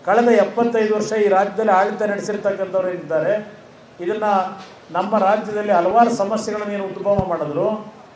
ಕಳೆದ ಎಪ್ಪತ್ತೈದು ವರ್ಷ ಈ ರಾಜ್ಯದಲ್ಲಿ ಆಡಳಿತ ನಡೆಸಿರ್ತಕ್ಕಂಥವ್ರು ಏನಿದ್ದಾರೆ ಇದನ್ನು ನಮ್ಮ ರಾಜ್ಯದಲ್ಲಿ ಹಲವಾರು ಸಮಸ್ಯೆಗಳನ್ನು ಏನು ಉದ್ಭವ ಮಾಡಿದ್ರು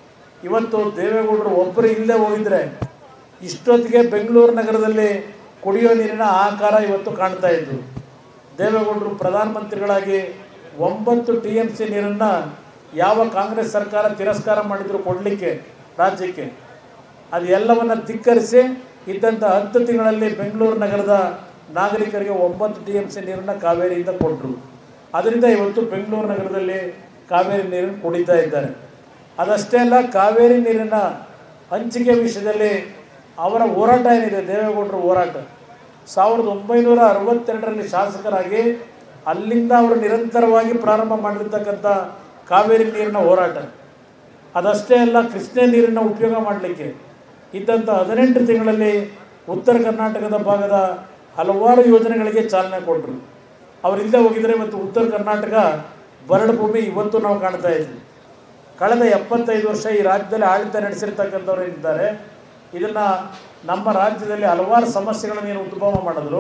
ಇವತ್ತು ದೇವೇಗೌಡರು ಒಬ್ಬರು ಇಲ್ಲದೆ ಹೋಗಿದ್ರೆ ಇಷ್ಟೊತ್ತಿಗೆ ಬೆಂಗಳೂರು ನಗರದಲ್ಲಿ ಕುಡಿಯೋ ನೀರಿನ ಆಕಾರ ಇವತ್ತು ಕಾಣ್ತಾ ಇದ್ದು ದೇವೇಗೌಡರು ಪ್ರಧಾನಮಂತ್ರಿಗಳಾಗಿ ಒಂಬತ್ತು ಟಿ ಎಮ್ ಸಿ ನೀರನ್ನು ಯಾವ ಕಾಂಗ್ರೆಸ್ ಸರ್ಕಾರ ತಿರಸ್ಕಾರ ಮಾಡಿದ್ರು ಕೊಡಲಿಕ್ಕೆ ರಾಜ್ಯಕ್ಕೆ ಅದು ಎಲ್ಲವನ್ನು ಧಿಕ್ಕರಿಸಿ ಇದ್ದಂಥ ಹತ್ತು ತಿಂಗಳಲ್ಲಿ ಬೆಂಗಳೂರು ನಗರದ ನಾಗರಿಕರಿಗೆ ಒಂಬತ್ತು ಟಿ ಎಮ್ ಸಿ ನೀರನ್ನು ಕಾವೇರಿಯಿಂದ ಕೊಟ್ಟರು ಅದರಿಂದ ಇವತ್ತು ಬೆಂಗಳೂರು ನಗರದಲ್ಲಿ ಕಾವೇರಿ ನೀರನ್ನು ಕುಡಿತಾ ಇದ್ದಾರೆ ಅದಷ್ಟೇ ಅಲ್ಲ ಕಾವೇರಿ ನೀರಿನ ಹಂಚಿಕೆ ವಿಷಯದಲ್ಲಿ ಅವರ ಹೋರಾಟ ಏನಿದೆ ದೇವೇಗೌಡರ ಹೋರಾಟ ಸಾವಿರದ ಒಂಬೈನೂರ ಅರವತ್ತೆರಡರಲ್ಲಿ ಶಾಸಕರಾಗಿ ಅಲ್ಲಿಂದ ಅವರು ನಿರಂತರವಾಗಿ ಪ್ರಾರಂಭ ಮಾಡಿರ್ತಕ್ಕಂಥ ಕಾವೇರಿ ನೀರಿನ ಹೋರಾಟ ಅದಷ್ಟೇ ಅಲ್ಲ ಕೃಷ್ಣ ನೀರನ್ನು ಉಪಯೋಗ ಮಾಡಲಿಕ್ಕೆ ಇದ್ದಂಥ ಹದಿನೆಂಟು ತಿಂಗಳಲ್ಲಿ ಉತ್ತರ ಕರ್ನಾಟಕದ ಭಾಗದ ಹಲವಾರು ಯೋಜನೆಗಳಿಗೆ ಚಾಲನೆ ಕೊಟ್ಟರು ಅವರಿಲ್ಲದೆ ಹೋಗಿದರೆ ಇವತ್ತು ಉತ್ತರ ಕರ್ನಾಟಕ ಬರಡು ಭೂಮಿ ಇವತ್ತು ನಾವು ಕಾಣ್ತಾ ಇದ್ವಿ ಕಳೆದ ಎಪ್ಪತ್ತೈದು ವರ್ಷ ಈ ರಾಜ್ಯದಲ್ಲಿ ಆಡಳಿತ ನಡೆಸಿರ್ತಕ್ಕಂಥವ್ರು ಏನಿದ್ದಾರೆ ಇದನ್ನು ನಮ್ಮ ರಾಜ್ಯದಲ್ಲಿ ಹಲವಾರು ಸಮಸ್ಯೆಗಳನ್ನು ಏನು ಉದ್ಭವ ಮಾಡಿದ್ರು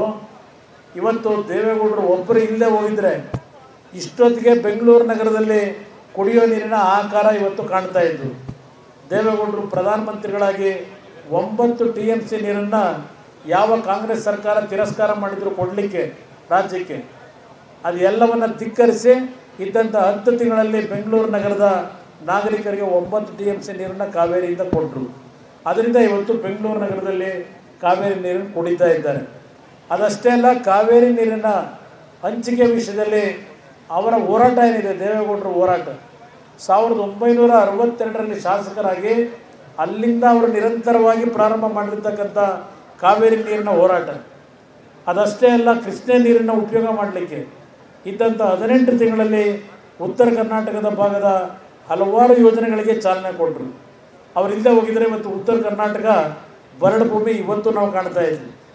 ಇವತ್ತು ದೇವೇಗೌಡರು ಒಬ್ಬರು ಇಲ್ಲದೆ ಹೋಗಿದ್ರೆ ಇಷ್ಟೊತ್ತಿಗೆ ಬೆಂಗಳೂರು ನಗರದಲ್ಲಿ ಕುಡಿಯೋ ನೀರಿನ ಆಕಾರ ಇವತ್ತು ಕಾಣ್ತಾ ಇದ್ದು ದೇವೇಗೌಡರು ಪ್ರಧಾನಮಂತ್ರಿಗಳಾಗಿ ಒಂಬತ್ತು ಟಿ ಎಮ್ ಸಿ ನೀರನ್ನು ಯಾವ ಕಾಂಗ್ರೆಸ್ ಸರ್ಕಾರ ತಿರಸ್ಕಾರ ಮಾಡಿದ್ರು ಕೊಡಲಿಕ್ಕೆ ರಾಜ್ಯಕ್ಕೆ ಅದು ಎಲ್ಲವನ್ನು ಧಿಕ್ಕರಿಸಿ ಇದ್ದಂಥ ಹತ್ತು ತಿಂಗಳಲ್ಲಿ ಬೆಂಗಳೂರು ನಗರದ ನಾಗರಿಕರಿಗೆ ಒಂಬತ್ತು ಟಿ ಎಮ್ ಸಿ ನೀರನ್ನು ಕಾವೇರಿಯಿಂದ ಕೊಟ್ಟರು ಅದರಿಂದ ಇವತ್ತು ಬೆಂಗಳೂರು ನಗರದಲ್ಲಿ ಕಾವೇರಿ ನೀರನ್ನು ಕುಡಿತಾ ಇದ್ದಾರೆ ಅದಷ್ಟೇ ಅಲ್ಲ ಕಾವೇರಿ ನೀರಿನ ಹಂಚಿಕೆ ವಿಷಯದಲ್ಲಿ ಅವರ ಹೋರಾಟ ಏನಿದೆ ದೇವೇಗೌಡರ ಹೋರಾಟ ಸಾವಿರದ ಒಂಬೈನೂರ ಅರವತ್ತೆರಡರಲ್ಲಿ ಶಾಸಕರಾಗಿ ಅಲ್ಲಿಂದ ಅವರು ನಿರಂತರವಾಗಿ ಪ್ರಾರಂಭ ಮಾಡಿರ್ತಕ್ಕಂಥ ಕಾವೇರಿ ನೀರಿನ ಹೋರಾಟ ಅದಷ್ಟೇ ಅಲ್ಲ ಕೃಷ್ಣ ನೀರನ್ನು ಉಪಯೋಗ ಮಾಡಲಿಕ್ಕೆ ಇದ್ದಂಥ ಹದಿನೆಂಟು ತಿಂಗಳಲ್ಲಿ ಉತ್ತರ ಕರ್ನಾಟಕದ ಭಾಗದ ಹಲವಾರು ಯೋಜನೆಗಳಿಗೆ ಚಾಲನೆ ಕೊಟ್ಟರು ಅವರಿಲ್ಲದೆ ಹೋಗಿದರೆ ಇವತ್ತು ಉತ್ತರ ಕರ್ನಾಟಕ ಬರಡು ಭೂಮಿ ಇವತ್ತು ನಾವು ಕಾಣ್ತಾ ಇದ್ವಿ